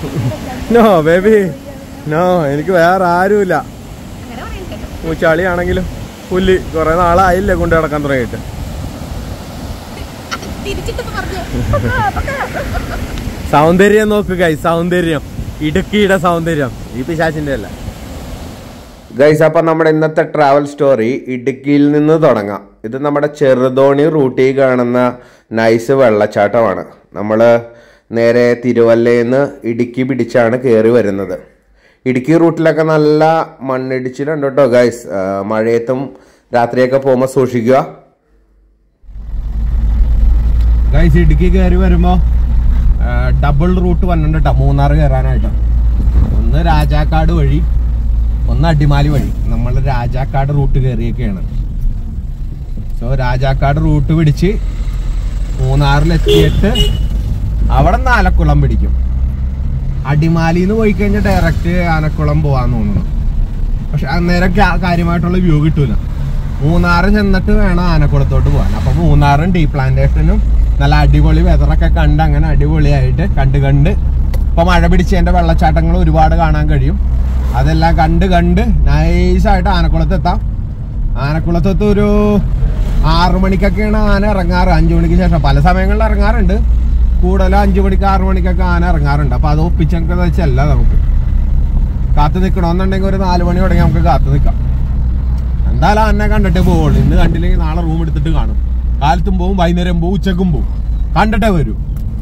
No baby no എനിക്ക് വേറെ ആരുമില്ല അങ്ങനെ പറയാൻ കേട്ടോ ചളിയാണെങ്കിലും പുല്ല് കുറെ നാളായില്ലേ കൊണ്ട് കിടക്കാൻ തുടങ്ങിയിട്ട് തിരിച്ചിട്ട് പറഞ്ഞു സൗന്ദര്യം നോക്ക് ഗൈ സൗന്ദര്യം ഇടുക്കിയുടെ സൗന്ദര്യം ഈ പിശാച്ചിന്റെ അല്ല ഗൈസ് അപ്പം നമ്മുടെ ഇന്നത്തെ ട്രാവൽ സ്റ്റോറി ഇടുക്കിയിൽ നിന്ന് തുടങ്ങാം ഇത് നമ്മുടെ ചെറുതോണി റൂട്ടിൽ കാണുന്ന നൈസ് വെള്ളച്ചാട്ടമാണ് നമ്മൾ നേരെ തിരുവല്ലയിൽ നിന്ന് ഇടുക്കി പിടിച്ചാണ് കയറി വരുന്നത് ഇടുക്കി റൂട്ടിലൊക്കെ നല്ല മണ്ണിടിച്ചിലുണ്ട് കേട്ടോ ഗൈസ് മഴയത്തും രാത്രിയൊക്കെ പോകുമ്പോൾ സൂക്ഷിക്കുക ഗൈസ് ഇടുക്കി കയറി വരുമ്പോൾ ഡബിൾ റൂട്ട് വന്നിട്ടുണ്ട് കേട്ടോ മൂന്നാർ കയറാനായിട്ട് ഒന്ന് രാജാക്കാട് വഴി ഒന്ന് അടിമാലി വഴി നമ്മൾ രാജാക്കാട് റൂട്ട് കയറിയൊക്കെയാണ് സോ രാജാക്കാട് റൂട്ട് പിടിച്ച് മൂന്നാറിലെത്തിയിട്ട് അവിടെ നിന്ന് ആലക്കുളം പിടിക്കും അടിമാലിന്ന് പോയി കഴിഞ്ഞാൽ ഡയറക്റ്റ് ആനക്കുളം പോവാന്ന് തോന്നുന്നു പക്ഷെ അന്നേരം കാ- കാര്യമായിട്ടുള്ള വ്യൂ കിട്ടൂല മൂന്നാറ് ചെന്നിട്ട് വേണം ആനക്കുളത്തോട്ട് പോകാൻ അപ്പൊ മൂന്നാറും ടീ പ്ലാന്റേഷനും നല്ല അടിപൊളി വെതറൊക്കെ കണ്ട് അങ്ങനെ അടിപൊളിയായിട്ട് കണ്ട് കണ്ട് ഇപ്പൊ മഴ പിടിച്ചതിന്റെ വെള്ളച്ചാട്ടങ്ങൾ ഒരുപാട് കാണാൻ കഴിയും അതെല്ലാം കണ്ട് കണ്ട് നൈസായിട്ട് ആനക്കുളത്ത് എത്താം ആനക്കുളത്തെത്ത് ഒരു ആറു മണിക്കൊക്കെയാണ് ആന ഇറങ്ങാറ് അഞ്ചു മണിക്ക് ശേഷം പല സമയങ്ങളിൽ ഇറങ്ങാറുണ്ട് കൂടുതലും അഞ്ചു മണിക്ക് ആറു മണിക്കൊക്കെ ആന ഇറങ്ങാറുണ്ട് അപ്പൊ അത് ഒപ്പിച്ചൊക്കെ വെച്ചല്ല നമുക്ക് കാത്തു നിൽക്കണമെന്നുണ്ടെങ്കിൽ ഒരു നാല് മണി തുടങ്ങി നമുക്ക് കാത്തു നിൽക്കാം എന്തായാലും അന്നെ കണ്ടിട്ടേ പോവുള്ളൂ ഇന്ന് കണ്ടില്ലെങ്കിൽ നാളെ റൂം എടുത്തിട്ട് കാണും കാലത്തും പോവും വൈകുന്നേരം പോവും ഉച്ചക്കും പോവും കണ്ടിട്ടേ വരൂ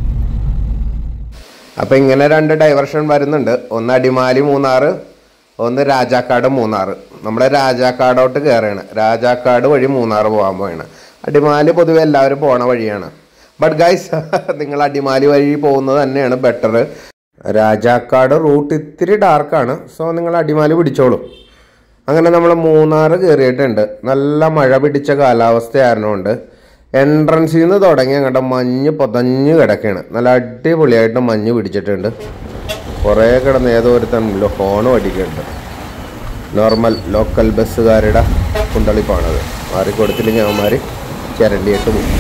അപ്പൊ ഇങ്ങനെ രണ്ട് ഡൈവർഷൻ വരുന്നുണ്ട് ഒന്ന് അടിമാലി മൂന്നാറ് ഒന്ന് രാജാക്കാട് മൂന്നാറ് നമ്മള് രാജാക്കാടോട്ട് കയറുകയാണ് രാജാക്കാട് വഴി മൂന്നാറ് പോകാൻ പോവാണ് അടിമാലി പൊതുവെ എല്ലാവരും പോണ വഴിയാണ് ബട്ട് ഗൈസ് നിങ്ങൾ അടിമാലി വഴി പോകുന്നത് തന്നെയാണ് ബെറ്റർ രാജാക്കാട് റൂട്ട് ഇത്തിരി ഡാർക്കാണ് സോ നിങ്ങൾ അടിമാലി പിടിച്ചോളൂ അങ്ങനെ നമ്മൾ മൂന്നാറ് കയറിയിട്ടുണ്ട് നല്ല മഴ പിടിച്ച കാലാവസ്ഥയായിരുന്നുകൊണ്ട് എൻട്രൻസിൽ നിന്ന് തുടങ്ങി അങ്ങോട്ട് മഞ്ഞ് പൊതഞ്ഞ് കിടക്കുകയാണ് നല്ല അടിപൊളിയായിട്ട് മഞ്ഞ് പിടിച്ചിട്ടുണ്ട് കുറേ കിടന്ന് ഏതോ ഒരുത്തൻ ഹോണും അടിക്കുന്നുണ്ട് നോർമൽ ലോക്കൽ ബസ്സുകാരുടെ കുണ്ടളിപ്പാണത് മാറിക്കൊടുത്തില്ലെങ്കിൽ അവന്മാർ ചിരണ്ടിയിട്ട് പോകും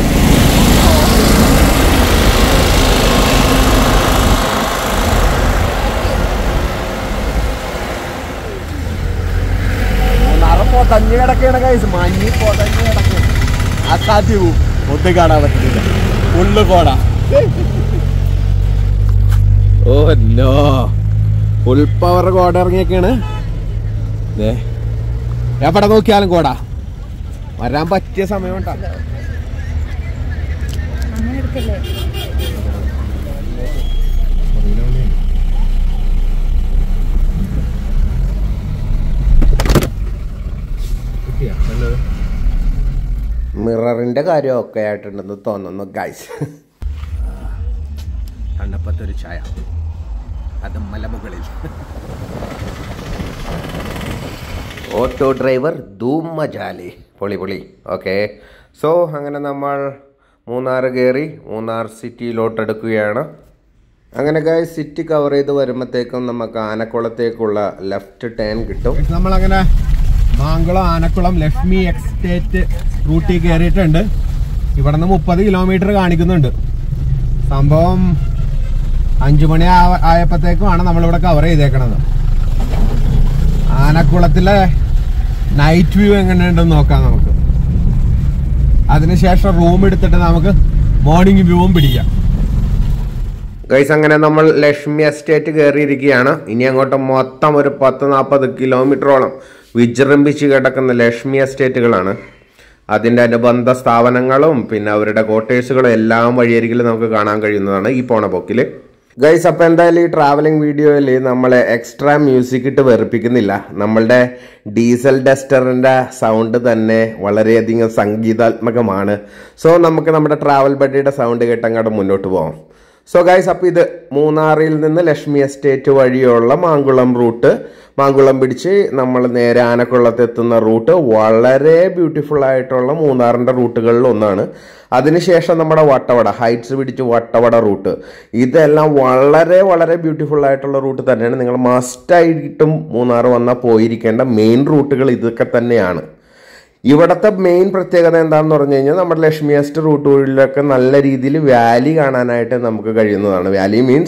പൊതഞ്ഞ് കിടക്കുകയാണ് കൈസ് മഞ്ഞ് പൊതഞ്ഞ് കിടക്കുകയാണ് അസാധ്യവും ഒന്നും കാണാൻ പറ്റുന്നില്ല ഉള്ളു കോട ഓ നോ ഫുൾ പവർ കോട ഇറങ്ങിയൊക്കെയാണ് ദേ, എവിടെ നോക്കിയാലും കോട വരാൻ പറ്റിയ സമയം ഉണ്ടാ അങ്ങനെ എടുക്കല്ലേ മിററിന്റെ കാര്യം ഒക്കെ ആയിട്ടുണ്ടെന്ന് തോന്നുന്നു ഗൈസ് തണുപ്പത്തൊരു ചായ അത് മലമുകളിൽ ഓട്ടോ ഡ്രൈവർ ധൂം മജാലി പൊളി പൊളി ഓക്കെ സോ അങ്ങനെ നമ്മൾ മൂന്നാർ കയറി മൂന്നാർ സിറ്റിയിലോട്ട് എടുക്കുകയാണ് അങ്ങനെ ഗൈസ് സിറ്റി കവർ ചെയ്ത് വരുമ്പോഴത്തേക്കും നമുക്ക് ആനക്കുളത്തേക്കുള്ള ലെഫ്റ്റ് ടേൺ കിട്ടും നമ്മളങ്ങനെ മാങ്കുളം ആനക്കുളം ലക്ഷ്മി എക്സ്റ്റേറ്റ് റൂട്ടിൽ കയറിയിട്ടുണ്ട് ഇവിടെ നിന്ന് മുപ്പത് കിലോമീറ്റർ കാണിക്കുന്നുണ്ട് സംഭവം അഞ്ചു മണി ആ- ആയപ്പോഴത്തേക്കുമാണ് നമ്മളിവിടെ കവർ ചെയ്തേക്കണത് ആനക്കുളത്തിലെ നൈറ്റ് വ്യൂ എങ്ങനെയുണ്ടെന്ന് നോക്കാം നമുക്ക് അതിനുശേഷം റൂം എടുത്തിട്ട് നമുക്ക് മോർണിംഗ് വ്യൂവും പിടിക്കാം ഗൈസ് അങ്ങനെ നമ്മൾ ലക്ഷ്മി എസ്റ്റേറ്റ് കയറിയിരിക്കുകയാണ് ഇനി അങ്ങോട്ട് മൊത്തം ഒരു പത്ത് നാൽപ്പത് കിലോമീറ്ററോളം വിജൃംഭിച്ച് കിടക്കുന്ന ലക്ഷ്മി എസ്റ്റേറ്റുകളാണ് അതിൻ്റെ അനുബന്ധ സ്ഥാപനങ്ങളും പിന്നെ അവരുടെ ക്വാർട്ടേഴ്സുകളും എല്ലാം വഴിയരികിൽ നമുക്ക് കാണാൻ കഴിയുന്നതാണ് ഈ പോണ പോക്കിൽ ഗൈസ് അപ്പോൾ എന്തായാലും ഈ ട്രാവലിംഗ് വീഡിയോയിൽ നമ്മളെ എക്സ്ട്രാ മ്യൂസിക് ഇട്ട് വെറുപ്പിക്കുന്നില്ല നമ്മളുടെ ഡീസൽ ഡസ്റ്ററിൻ്റെ സൗണ്ട് തന്നെ വളരെയധികം സംഗീതാത്മകമാണ് സോ നമുക്ക് നമ്മുടെ ട്രാവൽ ബഡിയുടെ സൗണ്ട് കേട്ടങ്ങോട്ട് മുന്നോട്ട് പോകാം സോ ഗൈസ് അപ്പോൾ ഇത് മൂന്നാറിൽ നിന്ന് ലക്ഷ്മി എസ്റ്റേറ്റ് വഴിയുള്ള മാങ്കുളം റൂട്ട് മാങ്കുളം പിടിച്ച് നമ്മൾ നേരെ ആനക്കുളത്ത് എത്തുന്ന റൂട്ട് വളരെ ബ്യൂട്ടിഫുൾ ആയിട്ടുള്ള മൂന്നാറിൻ്റെ റൂട്ടുകളിൽ ഒന്നാണ് അതിനുശേഷം നമ്മുടെ വട്ടവട ഹൈറ്റ്സ് പിടിച്ച് വട്ടവട റൂട്ട് ഇതെല്ലാം വളരെ വളരെ ബ്യൂട്ടിഫുൾ ആയിട്ടുള്ള റൂട്ട് തന്നെയാണ് നിങ്ങൾ മസ്റ്റായിട്ടും മൂന്നാർ വന്നാൽ പോയിരിക്കേണ്ട മെയിൻ റൂട്ടുകൾ ഇതൊക്കെ തന്നെയാണ് ഇവിടുത്തെ മെയിൻ പ്രത്യേകത എന്താണെന്ന് പറഞ്ഞു കഴിഞ്ഞാൽ നമ്മുടെ ലക്ഷ്മി എസ്റ്റ് റൂട്ട് വഴിയിലൊക്കെ നല്ല രീതിയിൽ വാലി കാണാനായിട്ട് നമുക്ക് കഴിയുന്നതാണ് വാലി മീൻസ്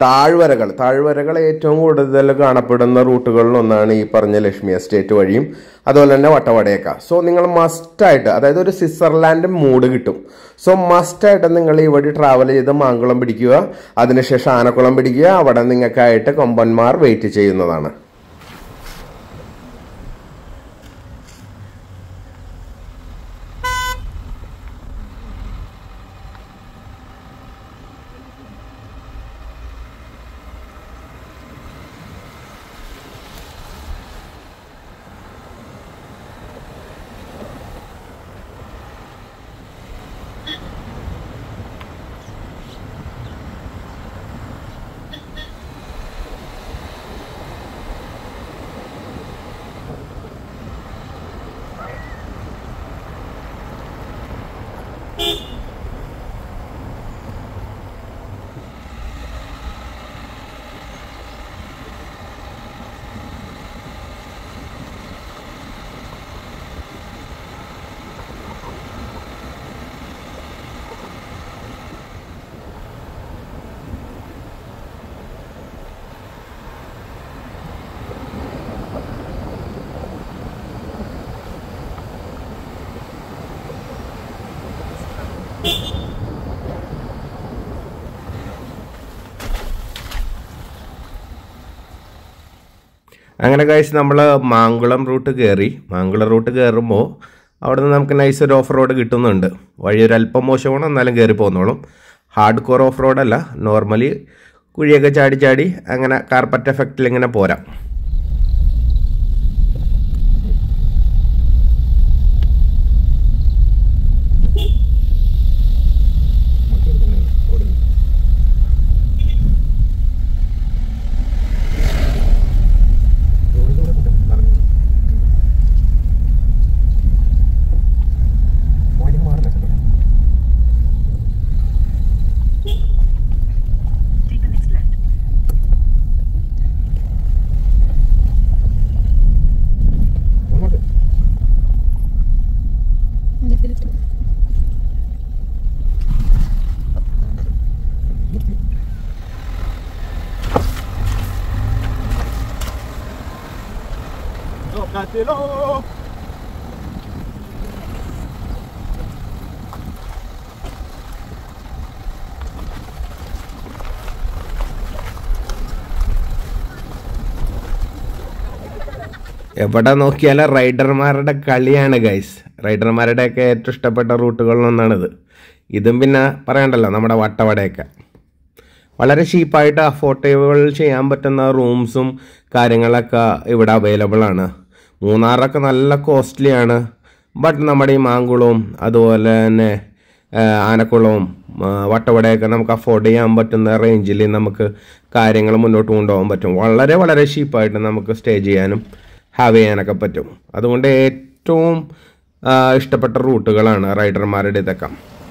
താഴ്വരകൾ താഴ്വരകൾ ഏറ്റവും കൂടുതൽ കാണപ്പെടുന്ന റൂട്ടുകളിൽ ഒന്നാണ് ഈ പറഞ്ഞ ലക്ഷ്മി എസ്റ്റേറ്റ് വഴിയും അതുപോലെ തന്നെ വട്ടവടയൊക്കെ സോ നിങ്ങൾ മസ്റ്റായിട്ട് അതായത് ഒരു സ്വിറ്റ്സർലാൻഡ് മൂഡ് കിട്ടും സോ മസ്റ്റായിട്ട് നിങ്ങൾ ഈ വഴി ട്രാവൽ ചെയ്ത് മാങ്കുളം പിടിക്കുക അതിനുശേഷം ആനക്കുളം പിടിക്കുക അവിടെ നിങ്ങൾക്കായിട്ട് കൊമ്പന്മാർ വെയിറ്റ് ചെയ്യുന്നതാണ് അങ്ങനെ കഴിച്ച് നമ്മൾ മാങ്കുളം റൂട്ട് കയറി മാങ്കുളം റൂട്ട് കയറുമ്പോൾ അവിടെ നിന്ന് നമുക്ക് നൈസ് ഒരു ഓഫ് റോഡ് കിട്ടുന്നുണ്ട് വഴി ഒരു അല്പം മോശമാണ് എന്നാലും കയറി പോന്നോളും ഹാർഡ് കോർ ഓഫ് റോഡല്ല നോർമലി കുഴിയൊക്കെ ചാടി ചാടി അങ്ങനെ കാർപ്പറ്റ് എഫക്റ്റിൽ ഇങ്ങനെ പോരാം Take the next left. എവിടെ നോക്കിയാലും റൈഡർമാരുടെ കളിയാണ് ഗൈസ് റൈഡർമാരുടെയൊക്കെ ഏറ്റവും ഇഷ്ടപ്പെട്ട റൂട്ടുകളിലൊന്നാണിത് ഇതും പിന്നെ പറയണ്ടല്ലോ നമ്മുടെ വട്ടവടയൊക്കെ വളരെ ചീപ്പായിട്ട് അഫോർഡബിൾ ചെയ്യാൻ പറ്റുന്ന റൂംസും കാര്യങ്ങളൊക്കെ ഇവിടെ അവൈലബിൾ ആണ് മൂന്നാറൊക്കെ നല്ല കോസ്റ്റ്ലി ആണ് ബട്ട് നമ്മുടെ ഈ മാങ്കുളവും അതുപോലെ തന്നെ ആ, ആനക്കുളവും ആ, വട്ടവടയൊക്കെ നമുക്ക് അഫോർഡ് ചെയ്യാൻ പറ്റുന്ന റേഞ്ചിൽ നമുക്ക് കാര്യങ്ങൾ മുന്നോട്ട് കൊണ്ടുപോകാൻ പറ്റും വളരെ വളരെ ചീപ്പായിട്ട് നമുക്ക് സ്റ്റേ ചെയ്യാനും ഹാവ് ചെയ്യാനൊക്കെ പറ്റും അതുകൊണ്ട് ഏറ്റവും ആ, ഇഷ്ടപ്പെട്ട റൂട്ടുകളാണ് റൈഡർമാരുടെ ഇതൊക്കെ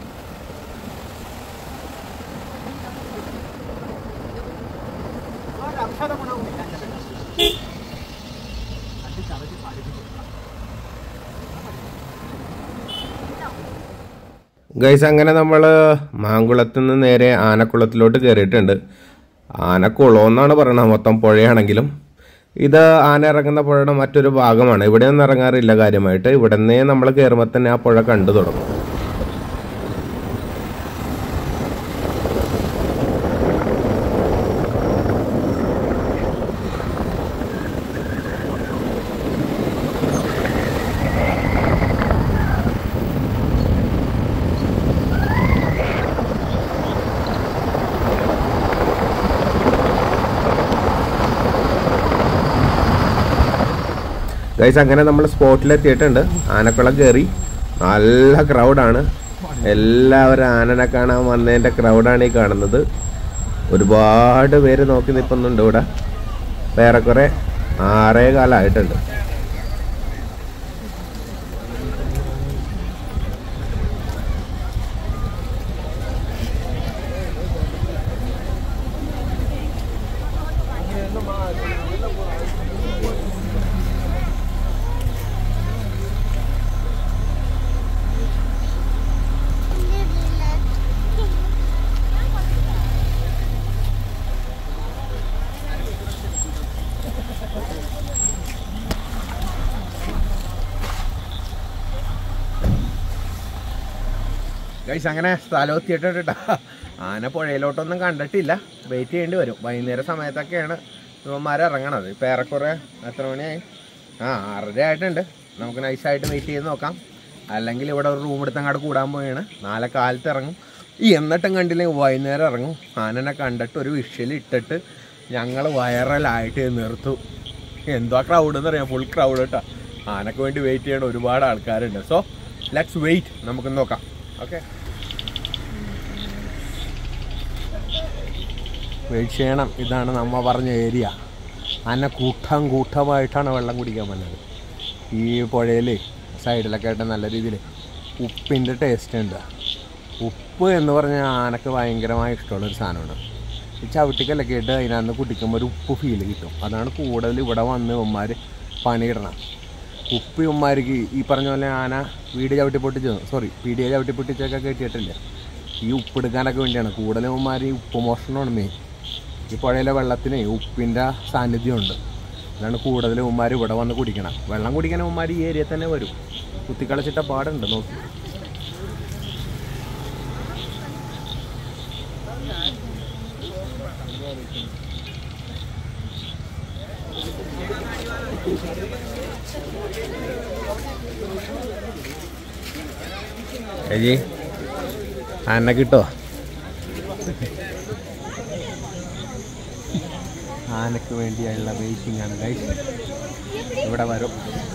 ഗൈസ് അങ്ങനെ നമ്മൾ മാങ്കുളത്ത് നിന്ന് നേരെ ആനക്കുളത്തിലോട്ട് കയറിയിട്ടുണ്ട് ആനക്കുളം എന്നാണ് പറയുന്നത് മൊത്തം പുഴയാണെങ്കിലും ഇത് ആന ഇറങ്ങുന്ന പുഴയുടെ മറ്റൊരു ഭാഗമാണ് ഇവിടെ ഒന്നും ഇറങ്ങാറില്ല കാര്യമായിട്ട് ഇവിടെ നിന്നേ നമ്മൾ കയറുമ്പോൾ തന്നെ ആ പുഴ കണ്ടു തുടങ്ങും ഗൈസ് അങ്ങനെ നമ്മൾ സ്പോട്ടിലെത്തിയിട്ടുണ്ട് ആനക്കുളം കയറി നല്ല ക്രൗഡാണ് എല്ലാവരും ആനനെ കാണാൻ വന്നതിൻ്റെ ക്രൗഡാണ് ഈ കാണുന്നത് ഒരുപാട് പേര് നോക്കി നിൽക്കുന്നുണ്ട് ഇവിടെ വേറെ കുറെ ആറേ കാലമായിട്ടുണ്ട് കഴിച്ച് അങ്ങനെ സ്ഥലം എത്തിയിട്ടാ ആന പുഴയിലോട്ടൊന്നും കണ്ടിട്ടില്ല വെയിറ്റ് ചെയ്യേണ്ടി വരും വൈകുന്നേര സമയത്തൊക്കെയാണ് ഇവന്മാർ ഇറങ്ങണത് ഇപ്പം ഏറെക്കുറെ എത്ര മണിയായി ആ ആറര ആയിട്ടുണ്ട് നമുക്ക് നൈസായിട്ട് വെയിറ്റ് ചെയ്ത് നോക്കാം അല്ലെങ്കിൽ ഇവിടെ ഒരു റൂം എടുത്ത് അങ്ങോട്ട് കൂടാൻ പോയാണ് നാളെ കാലത്ത് ഇറങ്ങും ഈ എന്നിട്ടും കണ്ടില്ലെങ്കിൽ വൈകുന്നേരം ഇറങ്ങും ആനനെ കണ്ടിട്ട് ഒരു വിഷ്വൽ ഇട്ടിട്ട് ഞങ്ങൾ വൈറലായിട്ട് നിർത്തും എന്തോ ക്രൗഡ് എന്ന് പറയാം ഫുൾ ക്രൗഡ് കേട്ടോ ആനക്ക് വേണ്ടി വെയിറ്റ് ചെയ്യണ ഒരുപാട് ആൾക്കാരുണ്ട് സോ ലെറ്റ്സ് വെയിറ്റ് നമുക്ക് നോക്കാം ഓക്കെ വെയിറ്റ് ചെയ്യണം ഇതാണ് നമ്മ പറഞ്ഞ ഏരിയ ആന കൂട്ടം കൂട്ടമായിട്ടാണ് വെള്ളം കുടിക്കാൻ വന്നത് ഈ പുഴയിൽ സൈഡിലൊക്കെ ആയിട്ട് നല്ല രീതിയിൽ ഉപ്പിൻ്റെ ടേസ്റ്റ് ഉണ്ട് ഉപ്പ് എന്ന് പറഞ്ഞാൽ ആനക്ക് ഭയങ്കരമായി ഇഷ്ടമുള്ളൊരു സാധനമാണ് ഈ ചവിട്ടിക്കലൊക്കെ ഇട്ട് അതിനകത്ത് കുടിക്കുമ്പോൾ ഒരു ഉപ്പ് ഫീൽ കിട്ടും അതാണ് കൂടുതൽ ഇവിടെ വന്ന് ഉമ്മാർ പണിയിടണം ഉപ്പ് ഉമ്മാർക്ക് ഈ പറഞ്ഞ പോലെ ആന വീട് ചവിട്ടി പൊട്ടിച്ചു സോറി പീടിയെ ചവിട്ടി പൊട്ടിച്ചൊക്കെ കെട്ടിയിട്ടില്ല ഈ ഉപ്പ് എടുക്കാനൊക്കെ വേണ്ടിയാണ് കൂടുതലും ഉമ്മാർ ഈ ഉപ്പ് മോഷണമാണ് മെയിൻ ഈ പുഴയിലെ വെള്ളത്തിന് ഉപ്പിൻ്റെ സാന്നിധ്യമുണ്ട് അതാണ് കൂടുതലും ഉമ്മാർ ഇവിടെ വന്ന് കുടിക്കണം വെള്ളം കുടിക്കാൻ ഉമ്മാർ ഈ ഏരിയ തന്നെ വരും കുത്തിക്കളച്ചിട്ട പാടുണ്ട് നോക്കി ഏജി ആന കിട്ടോ ആനക്ക് വേണ്ടിയുള്ള വെയിറ്റിംഗ് ആണ് ഗൈസ് ഇവിടെ വരും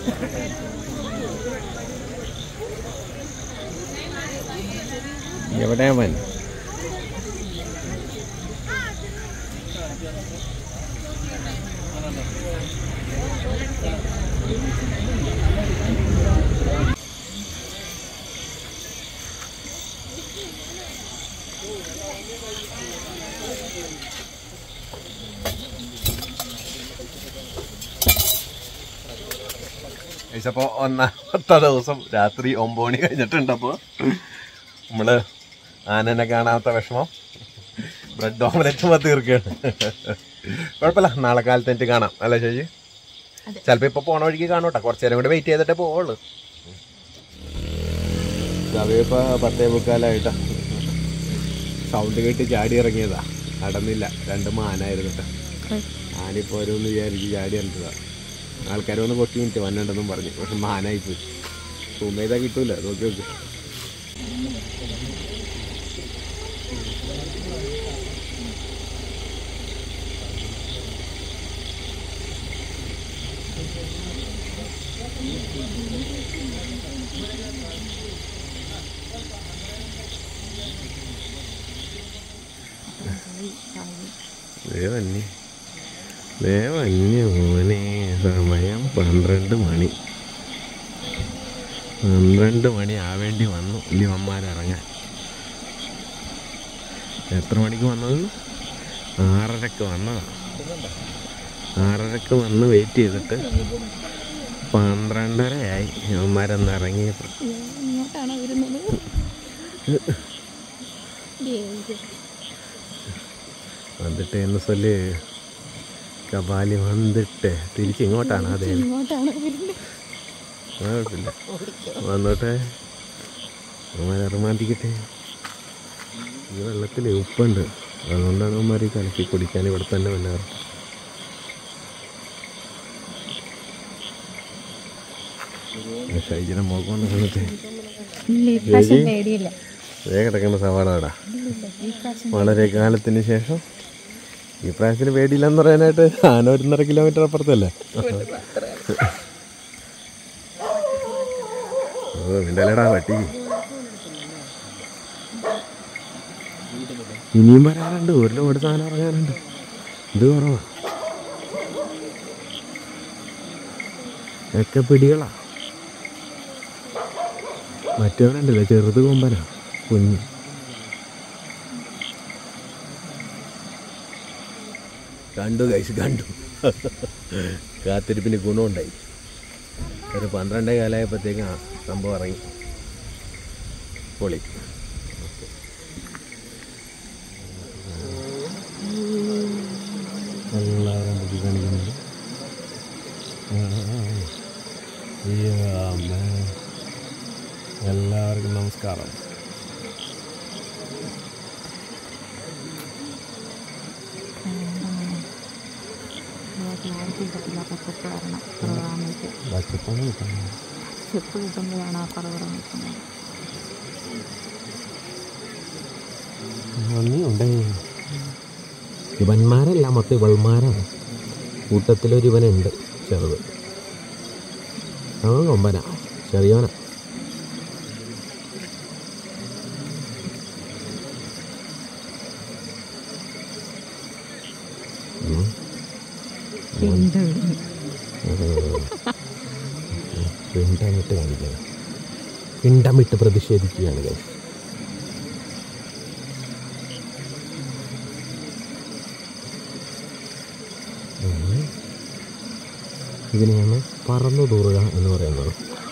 എവിടെ അവൻ അപ്പോൾ ഒന്നാമത്തെ ദിവസം രാത്രി ഒമ്പത് മണി കഴിഞ്ഞിട്ടുണ്ട് അപ്പോൾ നമ്മൾ ആനനെ കാണാത്ത വിഷമം ബ്രെഡ് ഓംലെറ്റ് മതി തീർക്കുകയാണ് കുഴപ്പമില്ല നാളെ കാലത്ത് എനിക്ക് കാണാം അല്ലേ ചേച്ചി അതെ. ചിലപ്പോൾ ഇപ്പോൾ പോണ വഴിക്ക് കാണൂട്ടാ കുറച്ച് നേരം കൂടി വെയിറ്റ് ചെയ്തിട്ടേ പോവുള്ളൂ സമയപ്പോൾ പത്തേ മുക്കാലായിട്ടാ സൗണ്ട് കേട്ട് ചാടി ഇറങ്ങിയതാ നടന്നില്ല രണ്ട് മാനായിരുന്നു കേട്ടോ ആനിപ്പോൾ ഓരോന്ന് വിചാരിച്ച് ചാടി ഇറങ്ങിയതാ ആൾക്കാർ വന്ന് കൊട്ടി മിനിറ്റ് വന്നിട്ടുണ്ടെന്നും പറഞ്ഞു പക്ഷെ മാനായി പോയി സൂം ചെയ്താൽ കിട്ടൂല നോക്കി നോക്ക് ദേവന്നി ദേവന്യ മോനെ സമയം പന്ത്രണ്ട് മണി പന്ത്രണ്ട് മണി ആവേണ്ടി വന്നു ഇലിവന്മാരിറങ്ങാൻ എത്ര മണിക്ക് വന്നത് ആറരക്ക് വന്നതാണ് ആറരക്ക് വന്ന് വെയിറ്റ് ചെയ്തിട്ട് പന്ത്രണ്ടരയായി ഇവന്മാരൊന്ന് ഇറങ്ങിയപ്പോൾ ഇങ്ങോട്ടാണോ വരുന്നത് വന്നിട്ട് എന്ന് ചൊല്ല് കപാലി വന്നിട്ട് തിരിച്ച് ഇങ്ങോട്ടാണ് അതെ ഇങ്ങോട്ടാണോ വരുന്നത് കുഴപ്പമില്ല വന്നോട്ടെ അവന്മാർ ഇറമാന്തിക്കട്ടെ ഈ വെള്ളത്തിൽ ഉപ്പുണ്ട് അതുകൊണ്ടാണ് അവന്മാർ ഈ കലക്കി കുടിക്കാൻ ഇവിടെ തന്നെ വന്നാറ് ഷൈജിനെ മുഖം കണ്ടിട്ട് ഇല്ല ഇപ്രാവശ്യം പേടിയില്ല വേ കിടക്കുന്ന സവാളാടാ ഈ പ്രാവശ്യം വളരെ കാലത്തിന് ശേഷം ഈ പ്രായത്തിൽ പേടിയില്ലെന്ന് പറയാനായിട്ട് ആന ഒരുന്നര കിലോമീറ്റർ അപ്പുറത്തല്ലേ ഓ നിന്റെ പട്ടി ഇനിയും വരാറുണ്ട് ഒരു ലോഡ് സാധനം ഇറങ്ങാനുണ്ട് ഇത് കുറവാ ഒക്കെ പിടികളാ മറ്റവനുണ്ടല്ലോ ചെറുത് കൊമ്പനാ കുഞ്ഞ് കണ്ടു കഴിച്ച് കണ്ടു കാത്തിരിപ്പിന് ഗുണമുണ്ടായി ഒരു പന്ത്രണ്ടേ കാലമായപ്പോഴത്തേക്കും ആ സംഭവം ഇറങ്ങി പൊളി എല്ലാവരും പൊക്കി കാണിക്കുന്നുണ്ട് എല്ലാവർക്കും നമസ്കാരം ക്ലാരിറ്റി കിട്ടത്തില്ല പച്ചപ്പ് വരണം കുറവാകുമ്പോഴേക്ക് പച്ചപ്പാണ് കിട്ടുന്നത് ചെപ്പ് കിട്ടുമ്പോഴാണ് ആ കുറവ് നിൽക്കുന്നത് നന്ദിയുണ്ടേ ഇവന്മാരല്ല മൊത്തം ഇവൾമാരാണ് കൂട്ടത്തിലൊരു ഇവനുണ്ട് ചെറുത് അവൻ കൊമ്പനാ ചെറിയവനാ ഉം. എന്ത് പിണ്ടമിട്ട് കാണിക്കണം പിണ്ടമിട്ട് പ്രതിഷേധിക്കുകയാണ് guys. ഉം. ഇതിനെയാണ് പറന്നു തൂറുക എന്ന് പറയുന്നത്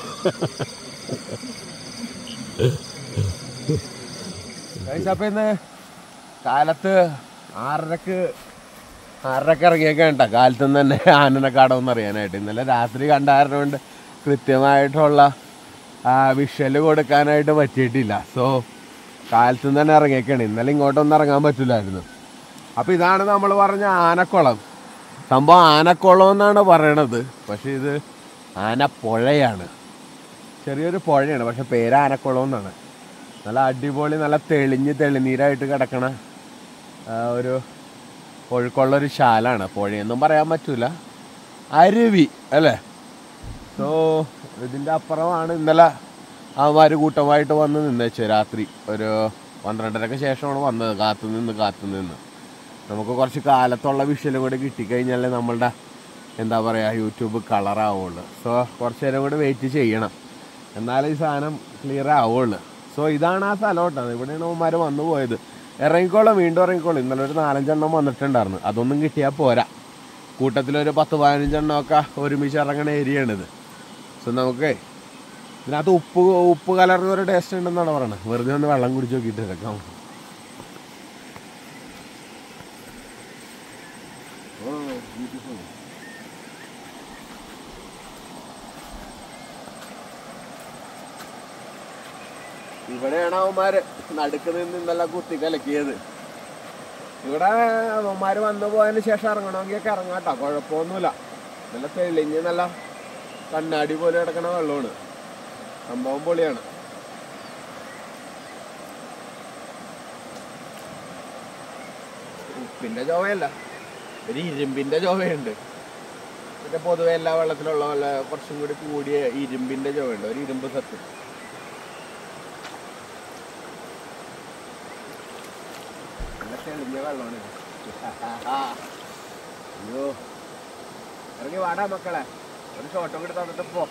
അപ്പൊ ഇന്ന് കാലത്ത് ആറരക്ക് ആറരക്ക് ഇറങ്ങിയൊക്കെ കേട്ടോ കാലത്ത് നിന്ന് തന്നെ ആനനെ കടമെന്ന് അറിയാനായിട്ട് ഇന്നലെ രാത്രി കണ്ടായിരുന്നുകൊണ്ട് കൃത്യമായിട്ടുള്ള വിഷ്വല് കൊടുക്കാനായിട്ട് പറ്റിയിട്ടില്ല സോ കാലത്ത് നിന്ന് തന്നെ ഇറങ്ങിയൊക്കെയാണ് ഇന്നലെ ഇങ്ങോട്ടൊന്നും ഇറങ്ങാൻ പറ്റില്ലായിരുന്നു അപ്പോൾ ഇതാണ് നമ്മൾ പറഞ്ഞ ആനക്കുളം സംഭവം ആനക്കുളം എന്നാണ് പറയണത് പക്ഷേ ഇത് ആനപ്പുഴയാണ് ചെറിയൊരു പുഴയാണ് പക്ഷെ പേര് ആനക്കുളം എന്നാണ് നല്ല അടിപൊളി നല്ല തെളിഞ്ഞ് തെളിനീരായിട്ട് കിടക്കണ ആ, ഒരു ഒഴുക്കുള്ളൊരു ശാലാണ് പുഴയൊന്നും പറയാൻ പറ്റൂല അരുവി അല്ലേ സോ ഇതിൻ്റെ അപ്പുറമാണ് ഇന്നലെ അവന്മാർ കൂട്ടമായിട്ട് വന്ന് നിന്നേച്ചു രാത്രി ഒരു പന്ത്രണ്ടരക്ക് ശേഷമാണ് വന്നത് കാത്തു നിന്ന് കാത്തു നിന്ന് നമുക്ക് കുറച്ച് കാലത്തുള്ള വിഷ്വലും കൂടി കിട്ടിക്കഴിഞ്ഞാലേ നമ്മളുടെ എന്താ പറയുക യൂട്യൂബ് കളറാവുള്ളൂ സോ കുറച്ച് നേരം കൂടി വെയിറ്റ് ചെയ്യണം എന്നാലേ ഈ സാധനം ക്ലിയർ ആവുള്ളൂ സോ ഇതാണ് ആ സ്ഥലം കേട്ടോ ഇവിടെയാണ് അവന്മാർ വന്നു പോയത് ഇറങ്ങിക്കോളും വീണ്ടും ഇറങ്ങിക്കോളും ഇന്നലെ ഒരു നാലഞ്ചെണ്ണം വന്നിട്ടുണ്ടായിരുന്നു അതൊന്നും കിട്ടിയാൽ പോരാ കൂട്ടത്തിലൊരു പത്ത് പതിനഞ്ചെണ്ണമൊക്കെ ഒരുമിച്ച് ഇറങ്ങണ ഏരിയയാണിത് സോ നമുക്ക് ഇതിനകത്ത് ഉപ്പ് ഉപ്പ് കലർന്ന ഒരു ടേസ്റ്റ് ഉണ്ടെന്നാണ് പറയുന്നത് വെറുതെ ഒന്ന് വെള്ളം കുടിച്ച് നോക്കിയിട്ട് എടുക്കാം ഇവിടെയാണ് അവന്മാര് നടുക്ക് നിന്ന് ഇന്നലെ കുത്തി കലക്കിയത് ഇവിടെ അവന്മാര് വന്നു പോയതിന് ശേഷം ഇറങ്ങണമെങ്കിൽ ഒക്കെ ഇറങ്ങാട്ടോ കുഴപ്പമൊന്നുമില്ല നല്ല തെളിഞ്ഞ് നല്ല കണ്ണാടി പോലെ കിടക്കണ വെള്ളമാണ് സംഭവം പൊളിയാണ് ഉപ്പിന്റെ ചൊവയല്ല ഒരു ഇരുമ്പിന്റെ ചൊവയുണ്ട് പിന്നെ പൊതുവെ എല്ലാ വെള്ളത്തിലുള്ള പോലെ കുറച്ചും കൂടി കൂടിയ ഇരുമ്പിന്റെ ചൊവയുണ്ട് ഒരു ഇരുമ്പ് സത്ത് നല്ല തെളിഞ്ഞ വെള്ളമാണ് അയ്യോ ഇറങ്ങി വാടാ മക്കളെ ഒരു ഷോട്ടോ കൂടി തന്നിട്ട് പോ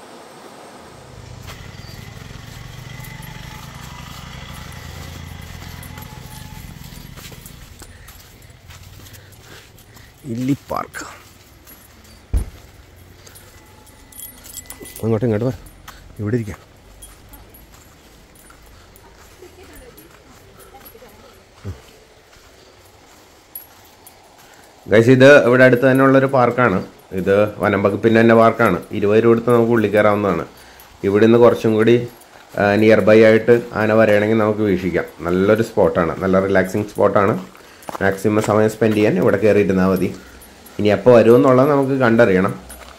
ഇല്ലി പാർക്ക് അങ്ങോട്ട് ഇങ്ങോട്ട് വാ ഇവിടെ ഇരിക്കാം ഗൈസ് ഇത് ഇവിടെ അടുത്ത് തന്നെ ഉള്ളൊരു പാർക്കാണ് ഇത് വനം വകുപ്പിൻ്റെ തന്നെ പാർക്കാണ് ഇരുപത് രൂപ കൊടുത്ത് നമുക്ക് ഉള്ളിൽ കയറാവുന്നതാണ് ഇവിടെ നിന്ന് കുറച്ചും കൂടി നിയർ ബൈ ആയിട്ട് ആന വരികയാണെങ്കിൽ നമുക്ക് വീക്ഷിക്കാം നല്ലൊരു സ്പോട്ടാണ് നല്ല റിലാക്സിങ് സ്പോട്ടാണ് മാക്സിമം സമയം സ്പെൻഡ് ചെയ്യാൻ ഇവിടെ കയറിയിരുന്നാൽ മതി ഇനി എപ്പോൾ വരുമെന്നുള്ളത് നമുക്ക് കണ്ടറിയണം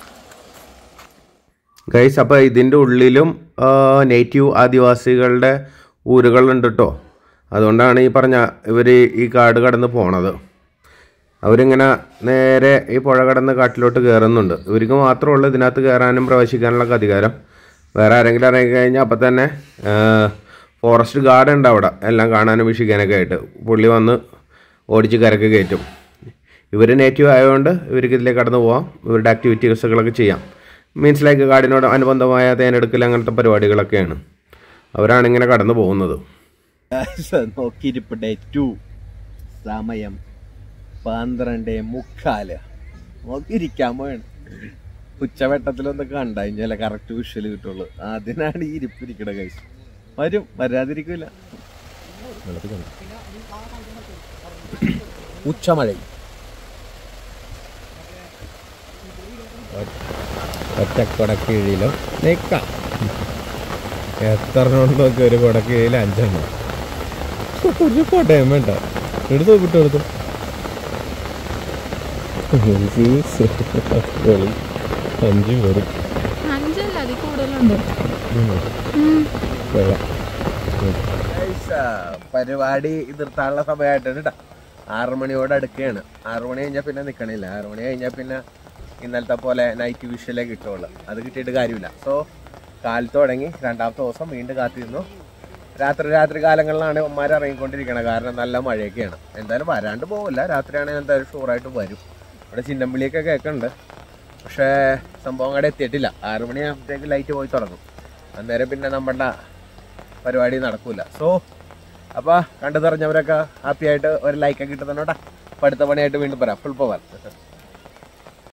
ഗൈസ് അപ്പോൾ ഇതിൻ്റെ ഉള്ളിലും നേറ്റീവ് ആദിവാസികളുടെ ഊരുകളുണ്ട് കേട്ടോ അതുകൊണ്ടാണ് ഈ പറഞ്ഞ ഇവർ ഈ കാട് കടന്ന് പോണത് അവരിങ്ങനെ നേരെ ഈ പുഴ കടന്ന് കാട്ടിലോട്ട് കയറുന്നുണ്ട് ഇവർക്ക് മാത്രമേ ഉള്ളൂ ഇതിനകത്ത് കയറാനും പ്രവേശിക്കാനുള്ള അധികാരം വേറെ ആരെങ്കിലും ഇറങ്ങി കഴിഞ്ഞാൽ അപ്പം തന്നെ ഫോറസ്റ്റ് ഗാർഡ് ഉണ്ട് അവിടെ എല്ലാം കാണാനും വീക്ഷിക്കാനൊക്കെ ആയിട്ട് പുള്ളി വന്ന് ഓടിച്ച് കരക്ക് കയറ്റും ഇവർ നേറ്റീവ് ആയതുകൊണ്ട് ഇവർക്ക് ഇതിലേക്ക് കടന്നു പോവാം ഇവരുടെ ആക്ടിവിറ്റീസുകളൊക്കെ ചെയ്യാം മീൻസ് ലൈക്ക് കാടിനോട് അനുബന്ധമായ തേനെടുക്കൽ അങ്ങനത്തെ പരിപാടികളൊക്കെയാണ് അവരാണ് ഇങ്ങനെ കടന്നു പോകുന്നത് നോക്കിയിരിപ്പ് ഡേ ടു സമയം പന്ത്രണ്ട് മുക്കാല് നോക്കിയിരിക്കാൻ പോയാണ് ഉച്ചവെട്ടത്തിലൊന്ന് കണ്ടഴിഞ്ഞാലേ കറക്റ്റ് വിഷ്വല് കിട്ടുള്ളൂ അതിനാണ് ഈ ഇരിപ്പിരിക്കണ കൈസ് വരും വരാതിരിക്കില്ല ഉച്ചമഴ ഒറ്റക്കൊട കീഴിലും നിൽക്കാം എത്ര എണ്ണം നോക്കി ഒരു കൊട കീഴിൽ അഞ്ചെണ്ണം ഒരു കോട്ടയം വേണ്ട എടുത്തു വിട്ടു എടുത്തു അഞ്ച് പേര് അഞ്ചല്ല അതിൽ കൂടുതലുണ്ട് കൊള്ളാം പരിപാടി നിർത്താനുള്ള സമയമായിട്ടാണ് കേട്ടോ ആറു മണിയോട് അടുക്കുകയാണ് ആറു മണി കഴിഞ്ഞാൽ പിന്നെ നിൽക്കണില്ല ആറു മണി കഴിഞ്ഞാൽ പിന്നെ ഇന്നലത്തെ പോലെ നൈറ്റ് വിഷ്വലേ കിട്ടുള്ളൂ അത് കിട്ടിയിട്ട് കാര്യമില്ല സോ കാലത്ത് തുടങ്ങി രണ്ടാമത്തെ ദിവസം വീണ്ടും കാത്തിരുന്നു രാത്രി രാത്രി കാലങ്ങളിലാണ് ഉമ്മാർ ഇറങ്ങിക്കൊണ്ടിരിക്കണം കാരണം നല്ല മഴയൊക്കെയാണ് എന്തായാലും വരാണ്ട് പോകില്ല രാത്രിയാണെങ്കിൽ എന്തായാലും ഷൂറായിട്ട് വരും ഇവിടെ ചിന്നമ്പിളിയൊക്കെ കേൾക്കുന്നുണ്ട് പക്ഷേ സംഭവം അവിടെ എത്തിയിട്ടില്ല ആറു മണിയാകുമ്പോഴത്തേക്ക് ലൈറ്റ് പോയി തുടങ്ങും അന്നേരം പിന്നെ നമ്മുടെ പരിപാടി നടക്കൂല സോ അപ്പോൾ കണ്ടു നിറഞ്ഞവരൊക്കെ ഹാപ്പി ആയിട്ട് ഒരു ലൈക്കൊക്കെ കിട്ടുന്നുണ്ടോ അടുത്ത പണിയായിട്ട് വീണ്ടും പറയാം ഫുൾ പവർ